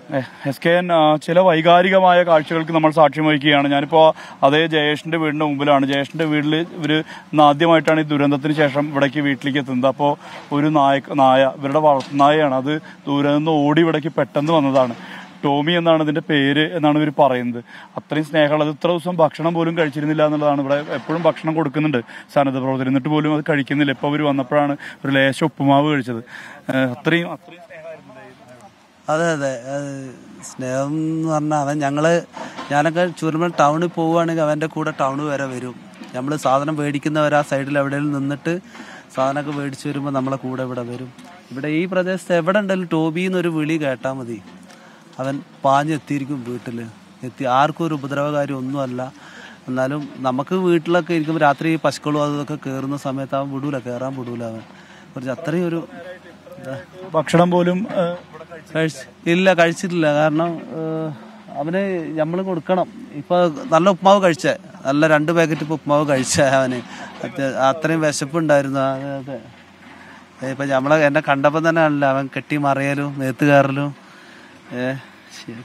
S K N ആ, ചില വൈകാരികമായ കാഴ്ചകൾക്ക് നമ്മൾ സാക്ഷ്യം വഹിക്കുകയാണ് ഞാനിപ്പോൾ അതേ ജയേഷിന്റെ വീടിന്റെ മുമ്പിലാണ് ജയേഷിന്റെ വീട്ടിൽ ഇവർ ഇന്ന് ആദ്യമായിട്ടാണ് ഈ ദുരന്തത്തിന് ശേഷം ഇവിടേക്ക് വീട്ടിലേക്ക് എത്തുന്നത് അപ്പോൾ ഒരു നായ നായ ഇവരുടെ വളർത്തുനായയാണ് അത് ദൂരെ നിന്ന് ഓടി ഇവിടേക്ക് പെട്ടെന്ന് വന്നതാണ് ടോമി എന്നാണ് ഇതിന്റെ പേര് എന്നാണ് ഇവർ പറയുന്നത് അത്രയും സ്നേഹമുള്ളത് ഇത്ര ദിവസം ഭക്ഷണം പോലും കഴിച്ചിരുന്നില്ല എന്നുള്ളതാണ് ഇവിടെ എപ്പോഴും ഭക്ഷണം കൊടുക്കുന്നുണ്ട് സന്നദ്ധ പ്രവർത്തകർ എന്നിട്ട് പോലും അത് കഴിക്കുന്നില്ല ഇപ്പോൾ അവർ വന്നപ്പോഴാണ് ഒരു ലേശം ഉപ്പുമാവ് കഴിച്ചത് ഏഹ് അത്രയും അത്രയും സ്നേഹമായിരുന്നു അതെ അതെ അത് സ്നേഹം എന്ന് പറഞ്ഞാൽ അവൻ ഞങ്ങള് ഞാനൊക്കെ ചുരുമൽ ടൗണിൽ പോവുകയാണെങ്കിൽ അവൻ്റെ കൂടെ ടൗൺ വരെ വരും നമ്മൾ സാധനം മേടിക്കുന്നവർ ആ സൈഡിൽ എവിടെയെങ്കിലും നിന്നിട്ട് സാധനമൊക്കെ മേടിച്ച് വരുമ്പോൾ നമ്മളെ കൂടെ ഇവിടെ വരും ഇവിടെ ഈ പ്രദേശത്ത് എവിടെ ഉണ്ടെങ്കിലും ടോബി എന്നൊരു വിളി കേട്ടാൽ മതി അവൻ പാഞ്ഞെത്തിയിരിക്കും വീട്ടിൽ എത്തി ആർക്കും ഒരു ഉപദ്രവകാര്യം ഒന്നുമല്ല എന്നാലും നമുക്ക് വീട്ടിലൊക്കെ ഇരിക്കുമ്പോൾ രാത്രി പശുക്കളും അതൊക്കെ കയറുന്ന സമയത്ത് അവൻ വിടൂല കയറാൻ വിടൂല അവൻ കുറച്ച് അത്രയും ഒരു ഇതാ ഭക്ഷണം പോലും ഏഹ്, കഴിച്ച് ഇല്ല കഴിച്ചിട്ടില്ല കാരണം ഏഹ്, അവന് നമ്മൾ കൊടുക്കണം ഇപ്പൊ നല്ല ഉപ്മാവ് കഴിച്ചേ നല്ല രണ്ട് പാക്കറ്റ് ഇപ്പൊ ഉപ്മാവ് കഴിച്ചേ അവന് അത് അത്രയും വിശപ്പുണ്ടായിരുന്നു അതെ അതെ ഏ, ഇപ്പൊ നമ്മളെ എന്നെ കണ്ടപ്പോ തന്നെ അല്ല അവൻ കെട്ടി മറിയലും മേത്ത് കയറലും ഏ ശരി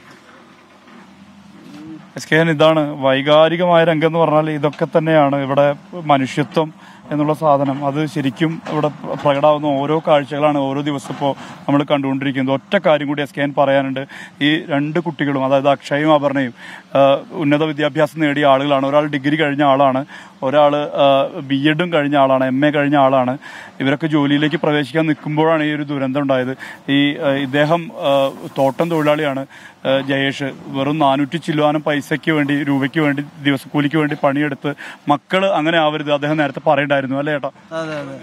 എസ് കെ എൻ ഇതാണ് വൈകാരികമായ രംഗം എന്ന് പറഞ്ഞാൽ ഇതൊക്കെ തന്നെയാണ് ഇവിടെ മനുഷ്യത്വം എന്നുള്ള സാധനം അത് ശരിക്കും ഇവിടെ പ്രകടമാവുന്ന ഓരോ കാഴ്ചകളാണ് ഓരോ ദിവസം ഇപ്പോൾ നമ്മൾ കണ്ടുകൊണ്ടിരിക്കുന്നത് ഒറ്റ കാര്യം കൂടി എസ് കെ എൻ പറയാനുണ്ട് ഈ രണ്ട് കുട്ടികളും അതായത് അക്ഷയും അപർണയും ആ, ഉന്നത വിദ്യാഭ്യാസം നേടിയ ആളുകളാണ് ഒരാൾ ഡിഗ്രി കഴിഞ്ഞ ആളാണ് ഒരാൾ ബി എഡും കഴിഞ്ഞ ആളാണ് എം എ കഴിഞ്ഞ ആളാണ് ഇവരൊക്കെ ജോലിയിലേക്ക് പ്രവേശിക്കാൻ നിൽക്കുമ്പോഴാണ് ഈ ഒരു ദുരന്തം ഉണ്ടായത് ഈ ആ, ഇദ്ദേഹം ആ, തോട്ടം തൊഴിലാളിയാണ് ആ, ജയേഷ് വെറും നാനൂറ്റി ചില്ലുവാനും പൈസയ്ക്ക് വേണ്ടി രൂപയ്ക്ക് വേണ്ടി ദിവസക്കൂലിക്ക് വേണ്ടി പണിയെടുത്ത് മക്കള് അങ്ങനെ ആവരുത് അദ്ദേഹം നേരത്തെ പറയണ്ടായിരുന്നു അല്ലേ ചേട്ടാ അതെ അതെ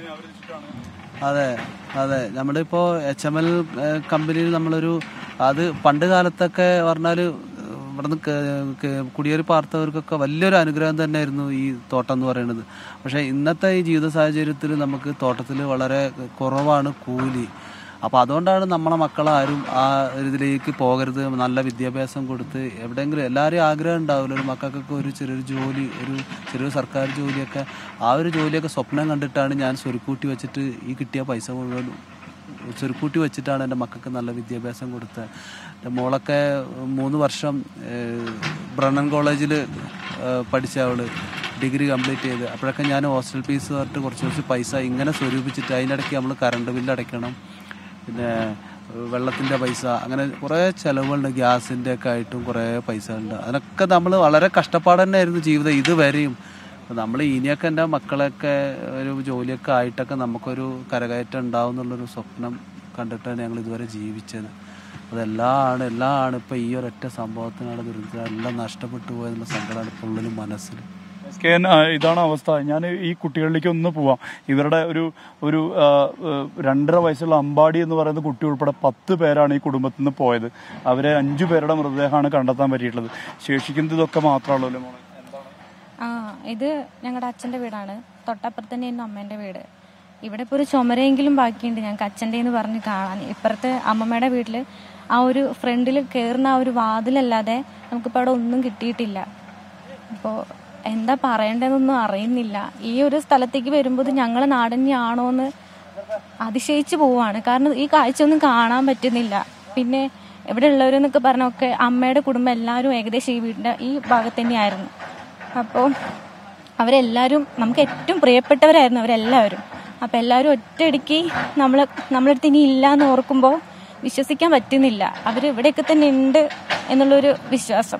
അതെ അതെ നമ്മുടെ ഇപ്പോ എച്ച് എം എൽ കമ്പനിയിൽ നമ്മളൊരു അത് പണ്ട് കാലത്തൊക്കെ പറഞ്ഞാല് ഇവിടുന്ന് ക- ക- കുടിയേറി പാർത്തവർക്കൊക്കെ വലിയൊരു അനുഗ്രഹം തന്നെയായിരുന്നു ഈ തോട്ടം എന്ന് പറയുന്നത് പക്ഷെ ഇന്നത്തെ ഈ ജീവിത സാഹചര്യത്തിൽ നമുക്ക് തോട്ടത്തിൽ വളരെ കുറവാണ് കൂലി അപ്പൊ അതുകൊണ്ടാണ് നമ്മളെ മക്കളാരും ആ ഒരു ഇതിലേക്ക് പോകരുത് നല്ല വിദ്യാഭ്യാസം കൊടുത്ത് എവിടെയെങ്കിലും എല്ലാവരെയും ആഗ്രഹം ഉണ്ടാവില്ല ഒരു മക്കൾക്കൊക്കെ ഒരു ചെറിയൊരു ജോലി ഒരു ചെറിയൊരു സർക്കാർ ജോലിയൊക്കെ ആ ഒരു ജോലിയൊക്കെ സ്വപ്നം കണ്ടിട്ടാണ് ഞാൻ സ്വരുക്കൂട്ടി വെച്ചിട്ട് ഈ കിട്ടിയ പൈസ മുഴുവൻ ചുരുക്കൂട്ടി വെച്ചിട്ടാണ് എൻ്റെ മക്കൾക്ക് നല്ല വിദ്യാഭ്യാസം കൊടുത്തത് എൻ്റെ മോളൊക്കെ മൂന്ന് വർഷം ഏഹ്, ബ്രണ്ണൻ കോളേജിൽ പഠിച്ച അവള് ഡിഗ്രി കംപ്ലീറ്റ് ചെയ്ത് അപ്പോഴൊക്കെ ഞാൻ ഹോസ്റ്റൽ ഫീസ് പറഞ്ഞിട്ട് കുറച്ച് കുറച്ച് പൈസ ഇങ്ങനെ സ്വരൂപിച്ചിട്ട് അതിൻ്റെ ഇടയ്ക്ക് നമ്മൾ കറണ്ട് ബില്ല് അടയ്ക്കണം പിന്നെ ഏഹ്, വെള്ളത്തിൻ്റെ പൈസ അങ്ങനെ കുറേ ചിലവുകളുണ്ട് ഗ്യാസിൻ്റെ ഒക്കെ ആയിട്ടും കുറേ പൈസ ഉണ്ട് അതിനൊക്കെ നമ്മൾ വളരെ കഷ്ടപ്പാട് തന്നെയായിരുന്നു ജീവിതം ഇതുവരെയും അപ്പോൾ നമ്മൾ ഇനിയൊക്കെ എൻ്റെ മക്കളൊക്കെ ഒരു ജോലിയൊക്കെ ആയിട്ടൊക്കെ നമുക്കൊരു കരകയറ്റം ഉണ്ടാവും എന്നുള്ളൊരു സ്വപ്നം കണ്ടിട്ടാണ് ഞങ്ങൾ ഇതുവരെ ജീവിച്ചത് അതെല്ലാം ആണ് എല്ലാം ആണ് ഇപ്പോൾ ഈ ഒരൊറ്റ സംഭവത്തിനാണ് ദുരിതം എല്ലാം നഷ്ടപ്പെട്ടു പോയെന്നുള്ള സങ്കടമാണ് ഇപ്പോൾ ഉള്ളിലും മനസ്സിലും എസ് കെ എൻ, ആ, ഇതാണ് അവസ്ഥ ഞാൻ ഈ കുട്ടികളിലേക്ക് ഒന്ന് പോവാം ഇവരുടെ ഒരു ഒരു ആ, ആ, രണ്ടര വയസ്സുള്ള അമ്പാടി എന്ന് പറയുന്ന കുട്ടി ഉൾപ്പെടെ പത്ത് പേരാണ് ഈ കുടുംബത്തിൽ നിന്ന് പോയത് അവരെ അഞ്ചു പേരുടെ മൃതദേഹമാണ് കണ്ടെത്താൻ പറ്റിയിട്ടുള്ളത് ശേഷിക്കുന്നത് ഇതൊക്കെ മാത്രമല്ലോ മോളെ എന്താണ് ആ ഇത് ഞങ്ങളുടെ അച്ഛൻ്റെ വീടാണ് തൊട്ടപ്പുറത്ത് തന്നെയായിരുന്നു അമ്മേൻ്റെ വീട് ഇവിടെ ഇപ്പോൾ ഒരു ചുമരെങ്കിലും ബാക്കിയുണ്ട് ഞങ്ങൾക്ക് അച്ഛൻ്റെ എന്ന് പറഞ്ഞ് കാണാൻ ഇപ്പുറത്തെ അമ്മമ്മയുടെ വീട്ടിൽ ആ ഒരു ഫ്രണ്ടിൽ കയറുന്ന ആ ഒരു വാതിലല്ലാതെ നമുക്കിപ്പോൾ അവിടെ ഒന്നും കിട്ടിയിട്ടില്ല അപ്പോൾ എന്താ പറയേണ്ടതെന്നൊന്നും അറിയുന്നില്ല ഈ ഒരു സ്ഥലത്തേക്ക് വരുമ്പോൾ ഇത് ഞങ്ങളെ നാടന്നെയാണോ എന്ന് അതിശയിച്ചു പോവാണ് കാരണം ഈ കാഴ്ച ഒന്നും കാണാൻ പറ്റുന്നില്ല പിന്നെ ഇവിടെ ഉള്ളവരെന്നൊക്കെ പറഞ്ഞൊക്കെ അമ്മയുടെ കുടുംബം എല്ലാവരും ഏകദേശം ഈ വീടിൻ്റെ ഈ ഭാഗത്ത് തന്നെയായിരുന്നു അപ്പോൾ അവരെല്ലാവരും നമുക്ക് ഏറ്റവും പ്രിയപ്പെട്ടവരായിരുന്നു അവരെല്ലാവരും അപ്പോൾ എല്ലാവരും ഒറ്റയടിക്ക് നമ്മൾ നമ്മളടുത്ത് ഇനി ഇല്ല എന്ന് ഓർക്കുമ്പോൾ വിശ്വസിക്കാൻ പറ്റുന്നില്ല അവർ ഇവിടെയൊക്കെ തന്നെ ഉണ്ട് എന്നുള്ളൊരു വിശ്വാസം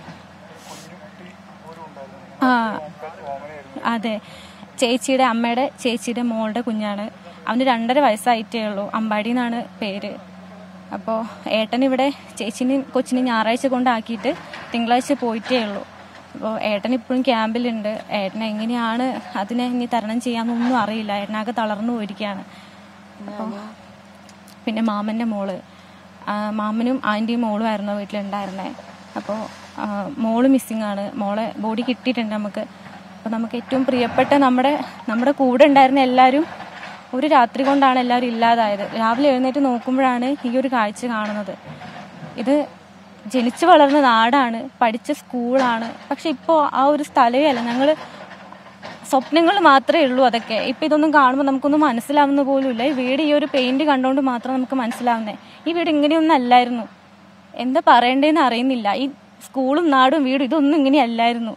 ആ അതെ ചേച്ചിയുടെ അമ്മയുടെ ചേച്ചിയുടെ മോളുടെ കുഞ്ഞാണ് അവന് രണ്ടര വയസ്സായിട്ടേ ഉള്ളൂ അമ്പാടി എന്നാണ് പേര് അപ്പോൾ ഏട്ടൻ ഇവിടെ ചേച്ചിനെയും കൊച്ചിനെയും ഞായറാഴ്ച കൊണ്ടാക്കിയിട്ട് തിങ്കളാഴ്ച പോയിട്ടേ ഉള്ളൂ അപ്പോൾ ഏട്ടൻ ഇപ്പോഴും ക്യാമ്പിലുണ്ട് ഏട്ടൻ എങ്ങനെയാണ് അതിനെ ഇനി തരണം ചെയ്യാമെന്നൊന്നും അറിയില്ല ഏട്ടനാകെ തളർന്നു പോയിരിക്കുകയാണ് അപ്പോൾ പിന്നെ മാമൻ്റെ മോള് ആ, മാമനും ആൻറ്റിയും മോളും ആയിരുന്നു വീട്ടിലുണ്ടായിരുന്നത് അപ്പോൾ മോള് മിസ്സിങ് ആണ് മോളെ ബോഡി കിട്ടിയിട്ടുണ്ട് നമുക്ക് അപ്പോൾ നമുക്ക് ഏറ്റവും പ്രിയപ്പെട്ട നമ്മുടെ നമ്മുടെ കൂടെ ഉണ്ടായിരുന്ന എല്ലാവരും ഒരു രാത്രി കൊണ്ടാണ് എല്ലാവരും ഇല്ലാതായത് രാവിലെ എഴുന്നേറ്റ് നോക്കുമ്പോഴാണ് ഈ ഒരു കാഴ്ച കാണുന്നത് ഇത് ജനിച്ചു വളർന്ന നാടാണ് പഠിച്ച സ്കൂളാണ് പക്ഷെ ഇപ്പോൾ ആ ഒരു സ്ഥലമേ അല്ല ഞങ്ങൾ സ്വപ്നങ്ങൾ മാത്രമേ ഉള്ളൂ അതൊക്കെ ഇപ്പം ഇതൊന്നും കാണുമ്പോൾ നമുക്കൊന്നും മനസ്സിലാവുന്ന പോലും ഇല്ല ഈ വീട് ഈ ഒരു പെയിന്റ് കണ്ടുകൊണ്ട് മാത്രം നമുക്ക് മനസ്സിലാവുന്നേ ഈ വീട് ഇങ്ങനെയൊന്നും അല്ലായിരുന്നു എന്താ പറയണ്ടേന്ന് അറിയുന്നില്ല ഈ സ്കൂളും നാടും വീടും ഇതൊന്നും ഇങ്ങനെയല്ലായിരുന്നു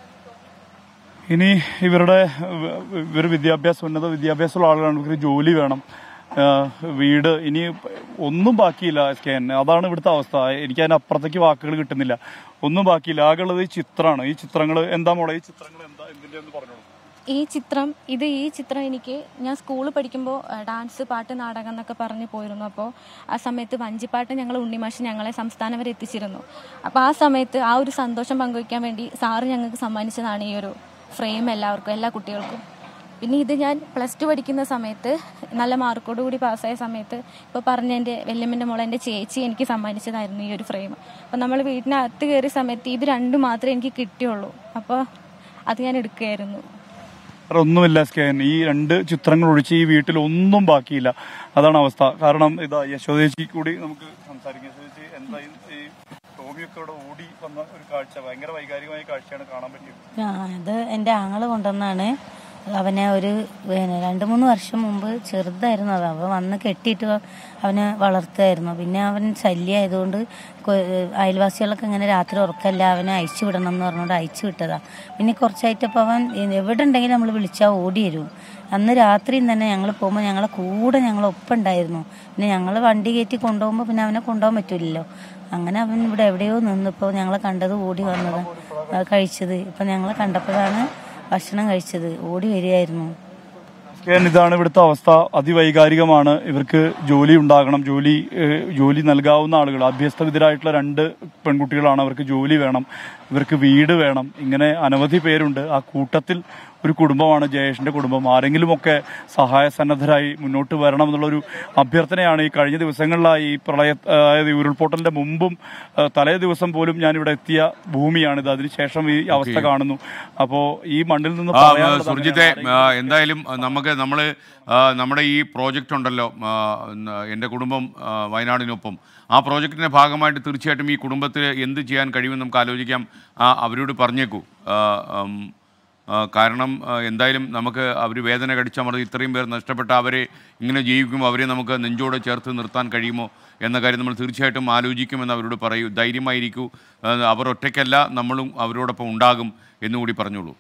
ഇനി ഇവരുടെ ഇവർ വിദ്യാഭ്യാസം ഉന്നത വിദ്യാഭ്യാസമുള്ള ആളുകളാണ് ഇവർക്ക് ജോലി വേണം ആ, വീട് ഇനി ഒന്നും ബാക്കിയില്ല എസ് കെ എൻ അതാണ് ഇവിടുത്തെ അവസ്ഥ എനിക്ക് അതിനപ്പുറത്തേക്ക് വാക്കുകൾ കിട്ടുന്നില്ല ഒന്നും ബാക്കിയില്ല ആകെയുള്ളത് ഈ ചിത്രമാണ് ഈ ചിത്രങ്ങൾ എന്താ മോളെ ഈ ചിത്രങ്ങൾ എന്താ എന്തിന്റെ എന്ന് പറഞ്ഞോളൂ ഈ ചിത്രം ഇത് ഈ ചിത്രം എനിക്ക് ഞാൻ സ്കൂളിൽ പഠിക്കുമ്പോൾ ഡാൻസ് പാട്ട് നാടകം എന്നൊക്കെ പറഞ്ഞ് പോയിരുന്നു അപ്പോൾ ആ സമയത്ത് വഞ്ചിപ്പാട്ട് ഞങ്ങൾ ഉണ്ണിമാഷ് ഞങ്ങളെ സംസ്ഥാനം വരെ എത്തിച്ചിരുന്നു അപ്പോൾ ആ സമയത്ത് ആ ഒരു സന്തോഷം പങ്കുവയ്ക്കാൻ വേണ്ടി സാറ് ഞങ്ങൾക്ക് സമ്മാനിച്ചതാണ് ഈ ഒരു ഫ്രെയിം എല്ലാവർക്കും എല്ലാ കുട്ടികൾക്കും പിന്നെ ഇത് ഞാൻ പ്ലസ് ടു പഠിക്കുന്ന സമയത്ത് നല്ല മാർക്കോട് കൂടി പാസ്സായ സമയത്ത് ഇപ്പോൾ പറഞ്ഞ എൻ്റെ വല്യമ്മൻ്റെ മോളെ എൻ്റെ ചേച്ചി എനിക്ക് സമ്മാനിച്ചതായിരുന്നു ഈ ഒരു ഫ്രെയിം അപ്പോൾ നമ്മൾ വീട്ടിനകത്ത് കയറിയ സമയത്ത് ഇത് രണ്ടും മാത്രമേ എനിക്ക് കിട്ടിയുള്ളൂ അപ്പോൾ അത് ഞാൻ എടുക്കുകയായിരുന്നു വേറെ ഒന്നുമില്ല എസ് കെ എൻ ഈ രണ്ട് ചിത്രങ്ങൾ ഒഴിച്ച് ഈ വീട്ടിൽ ഒന്നും ബാക്കിയില്ല അതാണ് അവസ്ഥ കാരണം ഇതാ യശോദേച്ചി കൂടി നമുക്ക് സംസാരിക്കാം യശോദേച്ചി എന്താ ഈ- ഈ ടോമിയൊക്കെ ഇവിടെ ഓടി വന്ന ഒരു കാഴ്ച ഭയങ്കര വൈകാരികമായ കാഴ്ചയാണ് കാണാൻ പറ്റിയത് ആ ഇത് എൻ്റെ ആങ്ങള് കൊണ്ടുവന്നാണ് അവനെ ഒരു പിന്നെ രണ്ട് മൂന്ന് വർഷം മുമ്പ് ചെറുതായിരുന്നു അത് അവൻ വന്ന് കെട്ടിയിട്ട് അവനെ വളർത്തുമായിരുന്നു പിന്നെ അവൻ ശല്യമായതുകൊണ്ട് കൊ- അയൽവാസികളൊക്കെ ഇങ്ങനെ രാത്രി ഉറക്കല്ല അവനെ അയച്ചു വിടണം എന്ന് പറഞ്ഞുകൊണ്ട് അയച്ചു വിട്ടതാ പിന്നെ കുറച്ചായിട്ടപ്പോൾ അവൻ എവിടെ ഉണ്ടെങ്കിലും നമ്മൾ വിളിച്ചാൽ ഓടി വരും അന്ന് രാത്രിയും തന്നെ ഞങ്ങൾ പോകുമ്പോൾ ഞങ്ങളെ കൂടെ ഞങ്ങൾ ഒപ്പം ഉണ്ടായിരുന്നു പിന്നെ ഞങ്ങൾ വണ്ടി കയറ്റി കൊണ്ടുപോകുമ്പോൾ പിന്നെ അവനെ കൊണ്ടുപോകാൻ പറ്റില്ലല്ലോ അങ്ങനെ അവൻ ഇവിടെ എവിടെയോ നിന്നിപ്പോൾ ഞങ്ങളെ കണ്ടത് ഓടി വന്നത് ആ, കഴിച്ചത് ഇപ്പം ഞങ്ങളെ കണ്ടപ്പോഴാണ് ഭക്ഷണം കഴിച്ചത് ഓടി വരികയായിരുന്നു എസ് കെ എൻ ഇതാണ് ഇവിടുത്തെ അവസ്ഥ അതിവൈകാരികമാണ് ഇവർക്ക് ജോലി ഉണ്ടാകണം ജോലി ഏഹ്, ജോലി നൽകാവുന്ന ആളുകൾ അഭ്യസ്തവിധരായിട്ടുള്ള രണ്ട് പെൺകുട്ടികളാണ് അവർക്ക് ജോലി വേണം ഇവർക്ക് വീട് വേണം ഇങ്ങനെ അനവധി പേരുണ്ട് ആ കൂട്ടത്തിൽ ഒരു കുടുംബമാണ് ജയേഷിന്റെ കുടുംബം ആരെങ്കിലുമൊക്കെ സഹായ സന്നദ്ധരായി മുന്നോട്ട് വരണം എന്നുള്ളൊരു അഭ്യർത്ഥനയാണ് ഈ കഴിഞ്ഞ ദിവസങ്ങളിലായി ഈ പ്രളയ അതായത് ഈ ഉരുൾപൊട്ടലിന്റെ മുമ്പും ആ, തലേ ദിവസം പോലും ഞാൻ ഇവിടെ എത്തിയ ഭൂമിയാണിത് അതിനുശേഷം ഈ അവസ്ഥ കാണുന്നു അപ്പോ ഈ മണ്ണിൽ നിന്ന് ആ പറയാനുള്ളത് സുർജിത്തെ അങ്ങനെയാണ്. ആ, എന്തായാലും ആ, നമുക്ക് നമ്മൾ നമ്മുടെ ഈ പ്രോജക്റ്റ് ഉണ്ടല്ലോ ആ, ന- എൻ്റെ കുടുംബം ആ, വയനാടിനൊപ്പം ആ പ്രോജക്റ്റിൻ്റെ ഭാഗമായിട്ട് തീർച്ചയായിട്ടും ഈ കുടുംബത്തിൽ എന്ത് ചെയ്യാൻ കഴിയുമെന്ന് നമുക്ക് ആലോചിക്കാം ആ, അവരോട് പറഞ്ഞേക്കൂ ആ, ഉം, ആ, കാരണം ആ, എന്തായാലും നമുക്ക് അവർ വേദന കടിച്ചമർത്തി ഇത്രയും പേർ നഷ്ടപ്പെട്ട അവരെ ഇങ്ങനെ ജീവിക്കുമ്പോൾ അവരെ നമുക്ക് നെഞ്ചോട് ചേർത്ത് നിർത്താൻ കഴിയുമോ എന്ന കാര്യം നമ്മൾ തീർച്ചയായിട്ടും ആലോചിക്കുമെന്ന് അവരോട് പറയൂ ധൈര്യമായിരിക്കൂ ആ, അവർ ഒറ്റയ്ക്കല്ല നമ്മളും അവരോടൊപ്പം ഉണ്ടാകും എന്നുകൂടി പറഞ്ഞോളൂ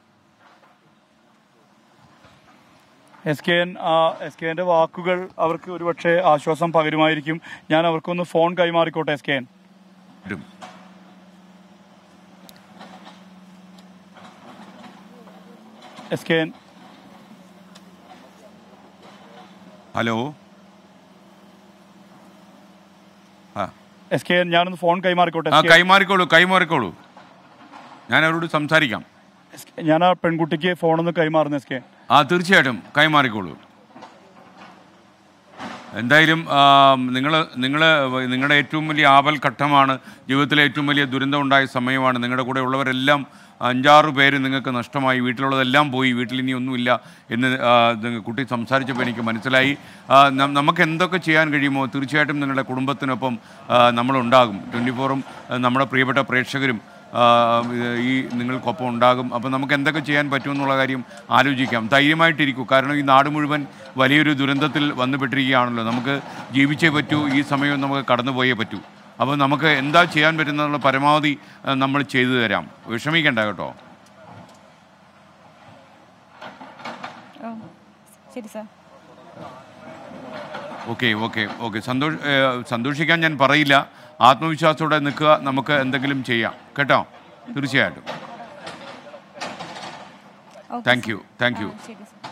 എസ് കെ എൻ ആ എസ് കെ എൻ്റെ വാക്കുകൾ അവർക്ക് ഒരുപക്ഷെ ആശ്വാസം പകരുമായിരിക്കും ഞാൻ അവർക്കൊന്ന് ഫോൺ കൈമാറിക്കോട്ടെ എസ് കെ എൻ വരും എസ് കെ എൻ ഹലോ ആ എസ് കെ എൻ ഞാനൊന്ന് ഫോൺ കൈമാറിക്കോട്ടെ ആ എസ് കെ എൻ. കൈമാറിക്കോളൂ കൈമാറിക്കോളൂ ഞാൻ അവരോട് സംസാരിക്കാം എസ് കെ- ഞാൻ ആ പെൺകുട്ടിക്ക് ഫോണൊന്ന് കൈമാറുന്നു എസ് കെ എൻ. ആ തീർച്ചയായിട്ടും കൈമാറിക്കോളൂ എന്തായാലും നിങ്ങൾ നിങ്ങൾ നിങ്ങളുടെ ഏറ്റവും വലിയ ആപൽ ഘട്ടമാണ് ജീവിതത്തിലെ ഏറ്റവും വലിയ ദുരന്തം ഉണ്ടായ സമയമാണ് നിങ്ങളുടെ കൂടെ ഉള്ളവരെല്ലാം അഞ്ചാറ് പേര് നിങ്ങൾക്ക് നഷ്ടമായി വീട്ടിലുള്ളതെല്ലാം പോയി വീട്ടിൽ ഇനി ഒന്നുമില്ല എന്ന് ആ, ഇത് കുട്ടി സംസാരിച്ചപ്പോൾ എനിക്ക് മനസ്സിലായി ആ, നം- നമുക്ക് എന്തൊക്കെ ചെയ്യാൻ കഴിയുമോ തീർച്ചയായിട്ടും നിങ്ങളുടെ കുടുംബത്തിനൊപ്പം ആ, നമ്മളുണ്ടാകും ട്വൻറ്റി ഫോറും നമ്മുടെ പ്രിയപ്പെട്ട പ്രേക്ഷകരും ആ, ഇത് ഈ നിങ്ങൾക്കൊപ്പം ഉണ്ടാകും അപ്പം നമുക്ക് എന്തൊക്കെ ചെയ്യാൻ പറ്റുമെന്നുള്ള കാര്യം ആലോചിക്കാം ധൈര്യമായിട്ടിരിക്കൂ കാരണം ഈ നാട് മുഴുവൻ വലിയൊരു ദുരന്തത്തിൽ വന്നുപെട്ടിരിക്കുകയാണല്ലോ നമുക്ക് ജീവിച്ചേ പറ്റൂ ഈ സമയം നമുക്ക് കടന്നുപോയേ പറ്റൂ അപ്പോൾ നമുക്ക് എന്താ ചെയ്യാൻ പറ്റുന്നുള്ള പരമാവധി ആ, നമ്മൾ ചെയ്തു തരാം വിഷമിക്കണ്ട കേട്ടോ ഓ ശരി സാർ ഓക്കെ ഓക്കെ ഓക്കെ സന്തോഷ ഏഹ്, സന്തോഷിക്കാൻ ഞാൻ പറയില്ല ആത്മവിശ്വാസത്തോടെ നിൽക്കുക നമുക്ക് എന്തെങ്കിലും ചെയ്യാം കേട്ടോ തീർച്ചയായിട്ടും okay thank you thank you ആ, ശരി സാർ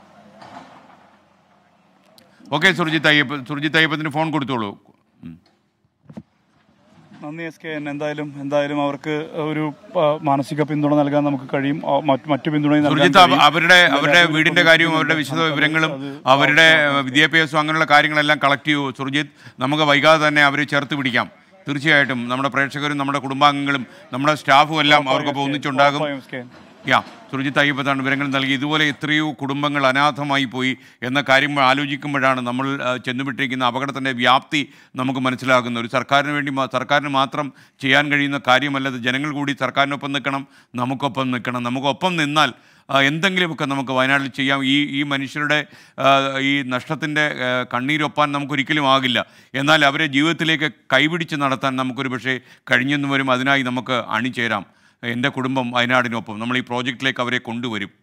ഓക്കെ സുർജിത്ത് അയ്യപ്പ സുർജിത്ത് അയ്യപ്പത്തിന് ഫോൺ കൊടുത്തോളൂ ഉം. നന്ദി എസ് കെ എൻ എന്തായാലും എന്തായാലും അവർക്ക് ഒരു ആ, മാനസിക പിന്തുണ നൽകാൻ നമുക്ക് കഴിയും ആ, മറ്റ് മറ്റു പിന്തുണയും നൽകാൻ സുർജിത്ത് അവ- കഴിയും. അവരുടെ അവരുടെ വീടിന്റെ കാര്യവും അവരുടെ വിശദ വിവരങ്ങളും അവരുടെ ഏഹ്, വിദ്യാഭ്യാസവും അങ്ങനെയുള്ള കാര്യങ്ങളെല്ലാം കളക്ട് ചെയ്യൂ സുർജിത്ത് നമുക്ക് വൈകാതെ തന്നെ അവരെ ചേർത്ത് പിടിക്കാം തീർച്ചയായിട്ടും നമ്മുടെ പ്രേക്ഷകരും നമ്മുടെ കുടുംബാംഗങ്ങളും നമ്മുടെ സ്റ്റാഫും എല്ലാം അവർക്കൊപ്പം ഒന്നിച്ചുണ്ടാകും ഉറപ്പായും എസ് കെ എൻ. യാ സുർജിത്ത് അയ്യപ്പത്താണ് വിവരങ്ങൾ നൽകി ഇതുപോലെ എത്രയോ കുടുംബങ്ങൾ അനാഥമായി പോയി എന്ന കാര്യം ആലോചിക്കുമ്പോഴാണ് നമ്മൾ ആ, ചെന്നുവിട്ടിരിക്കുന്ന അപകടത്തിൻ്റെ വ്യാപ്തി നമുക്ക് മനസ്സിലാകുന്നത് ഒരു സർക്കാരിന് വേണ്ടി മാ- സർക്കാരിന് മാത്രം ചെയ്യാൻ കഴിയുന്ന കാര്യമല്ലത് ജനങ്ങൾ കൂടി സർക്കാരിനൊപ്പം നിൽക്കണം നമുക്കൊപ്പം നിൽക്കണം നമുക്കൊപ്പം നിന്നാൽ ആ, എന്തെങ്കിലുമൊക്കെ നമുക്ക് വയനാട്ടിൽ ചെയ്യാം ഈ ഈ മനുഷ്യരുടെ ആ, ഈ നഷ്ടത്തിൻ്റെ ആ, കണ്ണീരൊപ്പാൻ നമുക്കൊരിക്കലും ആകില്ല എന്നാൽ അവരെ ജീവിതത്തിലേക്ക് കൈപിടിച്ച് നടത്താൻ നമുക്കൊരു പക്ഷേ കഴിഞ്ഞെന്ന് വരും അതിനായി നമുക്ക് അണിചേരാം എൻ്റെ കുടുംബം വയനാടിനൊപ്പം നമ്മൾ ഈ പ്രോജക്റ്റിലേക്ക് അവരെ കൊണ്ടുവരും